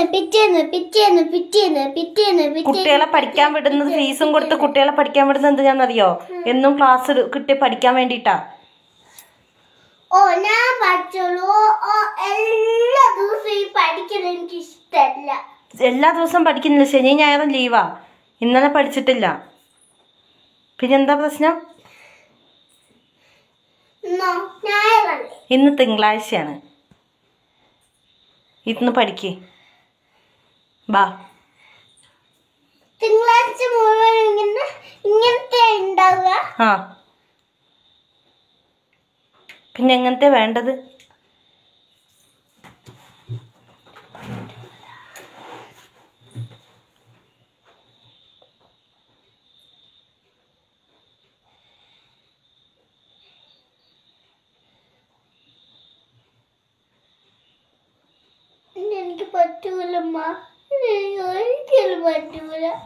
പിറ്റേന്ന് പിറ്റേന്ന് പിറ്റേന്ന് പിറ്റേന്ന് പിറ്റേന്ന് കുട്ടികളെ പഠിക്കാൻ വിടുന്നത് ഫീസും കൊടുത്ത് കുട്ടികളെ പഠിക്കാൻ വിടുന്നത് എന്തിനാണെന്നറിയോ എന്നും ക്ലാസ് കിട്ടി പഠിക്കാൻ വേണ്ടിയിട്ടാ ഓ ഞാൻ പഠിച്ചോളൂ ഓ ഓ എല്ലാ ദിവസവും ഈ പഠിക്കുന്നത് എനിക്ക് ഇഷ്ടമല്ല എല്ലാ ദിവസവും പഠിക്കുന്നില്ല ശനി ഞായറും ലീവാ ഇന്നലെ പഠിച്ചിട്ടില്ല പിന്നെന്താ പ്രശ്നം നോ ഞായറല്ലേ ഇന്ന് തിങ്കളാഴ്ചയാണ് ഇന്ന് പഠിക്ക് ബാ തിങ്കളാഴ്ച മുഴുവൻ ഇങ്ങനെ ഇങ്ങനത്തെ ഉണ്ടാവുക ആ പിന്നെ എങ്ങനത്തെ വേണ്ടത് എനിക്ക് പറ്റൂലമ്മ എനിക്ക് ഒരിക്കലും പറ്റൂല